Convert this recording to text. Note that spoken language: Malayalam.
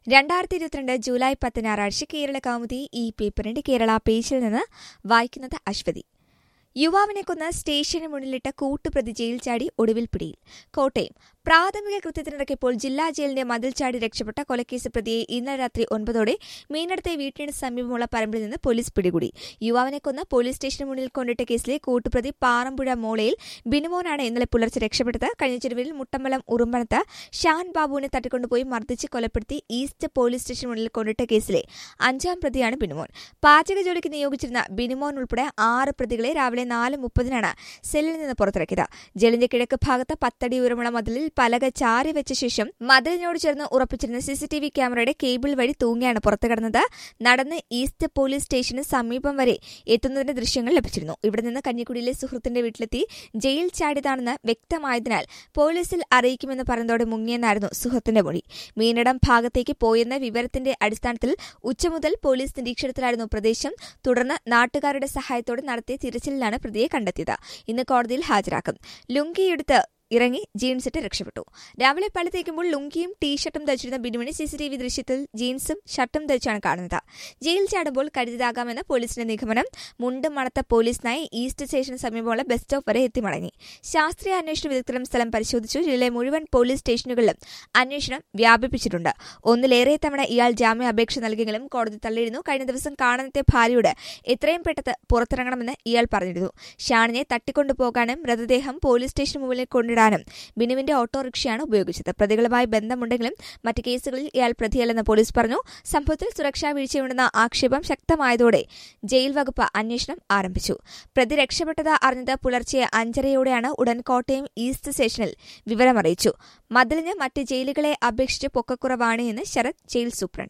രണ്ടായിരത്തി ഇരുപത്തിരണ്ട് ജൂലൈ പത്ത് ഞായറാഴ്ച കേരള കൗമുദി ഈ പേപ്പറിന്റെ കേരള പേജിൽ നിന്ന് വായിക്കുന്നത് അശ്വതി യുവാവിനെ കൊന്ന സ്റ്റേഷന് മുന്നിലിട്ട കൂട്ടുപ്രതി ജയിൽ ചാടി ഒടുവിൽ പിടിയിൽ കോട്ടയം പ്രാഥമിക കൃത്യത്തിനിടയ്ക്കപ്പോൾ ജില്ലാ ജയിലിന്റെ മതിൽ ചാടി രക്ഷപ്പെട്ട കൊലക്കേസ് പ്രതിയെ ഇന്നലെ രാത്രി ഒൻപതോടെ മീനടത്തെ വീട്ടിന് സമീപമുള്ള പറമ്പിൽ നിന്ന് പോലീസ് പിടികൂടി യുവാവിനെ കൊന്ന പോലീസ് സ്റ്റേഷന് മുന്നിൽ കൊണ്ടിട്ട കേസിലെ കൂട്ടുപ്രതി പാറമ്പുഴ മോളയിൽ ബിനുമോനാണ് ഇന്നലെ പുലർച്ചെ രക്ഷപ്പെട്ടത് കഴിഞ്ഞ ചെരുവിൽ മുട്ടമ്പലം ഉറുമ്പണത്ത് ഷാൻ ബാബുവിനെ തട്ടിക്കൊണ്ടുപോയി മർദ്ദിച്ച് കൊലപ്പെടുത്തി ഈസ്റ്റ് പോലീസ് സ്റ്റേഷന് മുന്നിൽ കൊണ്ടിട്ട കേസിലെ അഞ്ചാം പ്രതിയാണ് ബിനുമോൻ പാചക ജോലിക്ക് നിയോഗിച്ചിരുന്ന ബിനുമോൻ ഉൾപ്പെടെ ആറ് പ്രതികളെ രാവിലെ നാല് മുപ്പതിനാണ് സെല്ലിൽ നിന്ന് പുറത്തിറക്കിയത് ജയിലിന്റെ കിഴക്ക് ഭാഗത്ത് പത്തടി ഉയരമുള്ള മതിലിൽ പലക ചാരി വെച്ച ശേഷം മതിലിനോട് ചേർന്ന് ഉറപ്പിച്ചിരുന്ന സിസിടിവി ക്യാമറയുടെ കേബിൾ വഴി തൂങ്ങിയാണ് പുറത്തു കടന്നത് നടന്ന് ഈസ്റ്റ് പോലീസ് സ്റ്റേഷന് സമീപം വരെ എത്തുന്നതിന്റെ ദൃശ്യങ്ങൾ ലഭിച്ചിരുന്നു ഇവിടെ നിന്ന് കഞ്ഞിക്കുടിയിലെ സുഹൃത്തിന്റെ വീട്ടിലെത്തി ജയിൽ ചാടിയതാണെന്ന് വ്യക്തമായതിനാൽ പോലീസിൽ അറിയിക്കുമെന്ന് പറഞ്ഞതോടെ മുങ്ങിയെന്നായിരുന്നു സുഹൃത്തിന്റെ മൊഴി മീനടം ഭാഗത്തേക്ക് പോയെന്ന വിവരത്തിന്റെ അടിസ്ഥാനത്തിൽ ഉച്ചമുതൽ പോലീസ് നിരീക്ഷണത്തിലായിരുന്നു പ്രദേശം തുടർന്ന് നാട്ടുകാരുടെ സഹായത്തോടെ നടത്തിയ തിരച്ചിലിലാണ് പ്രതിയെ കണ്ടെത്തിയത് ഇന്ന് കോടതിയിൽ ഹാജരാക്കും ലുങ്കിയെടുത്ത് ഇറങ്ങി ജീൻസിട്ട് രക്ഷപ്പെട്ടു രാവിലെ പള്ളി തേക്കുമ്പോൾ ലുങ്കിയും ടീഷർട്ടും ധരിച്ചിരുന്ന ബിനുവിനെ സിസിടിവി ദൃശ്യത്തിൽ ജീൻസും ഷർട്ടും ധരിച്ചാണ് കാണുന്നത് ജയിൽ ചാടുമ്പോൾ കരുതിയതാകാമെന്ന പോലീസിന്റെ നിഗമനം മുണ്ടും മണത്ത പോലീസ് നായി ഈസ്റ്റ് സ്റ്റേഷന് സമീപമുള്ള ബസ് സ്റ്റോപ്പ് വരെ എത്തി മടങ്ങി ശാസ്ത്രീയ അന്വേഷണ വിദഗ്ധരും സ്ഥലം പരിശോധിച്ചു ജില്ലയിലെ മുഴുവൻ പോലീസ് സ്റ്റേഷനുകളിലും അന്വേഷണം വ്യാപിപ്പിച്ചിട്ടുണ്ട് ഒന്നിലേറെ തവണ ഇയാൾ ജാമ്യാപേക്ഷ നൽകിയെങ്കിലും കോടതി തള്ളിയിരുന്നു കഴിഞ്ഞ ദിവസം കാണാനെത്തിയ ഭാര്യയോട് എത്രയും പെട്ടെന്ന് പുറത്തിറങ്ങണമെന്ന് ഇയാൾ പറഞ്ഞിരുന്നു ഷാണിനെ തട്ടിക്കൊണ്ടുപോകാനും മൃതദേഹം പോലീസ് സ്റ്റേഷന് മുന്നിൽ കൊണ്ടിടാനും ബിനുവിന്റെ ഓട്ടോറിക്ഷയാണ് ഉപയോഗിച്ചത് പ്രതികളുമായി ബന്ധമുണ്ടെങ്കിലും മറ്റ് കേസുകളിൽ ഇയാൾ പ്രതിയല്ലെന്ന് പോലീസ് പറഞ്ഞു സംഭവത്തിൽ സുരക്ഷാ വീഴ്ചയുണ്ടെന്ന ആക്ഷേപം ശക്തമായതോടെ ജയിൽ വകുപ്പ് അന്വേഷണം ആരംഭിച്ചു പ്രതി രക്ഷപ്പെട്ടത് അറിഞ്ഞത് പുലർച്ചെ അഞ്ചരയോടെയാണ് ഉടൻ കോട്ടയം ഈസ്റ്റ് സ്റ്റേഷനിൽ വിവരമറിയിച്ചു മതിലിന് മറ്റ് ജയിലുകളെ അപേക്ഷിച്ച് പൊക്കക്കുറവാണ് എന്ന് ശരത് ജയിൽ സൂപ്രണ്ട്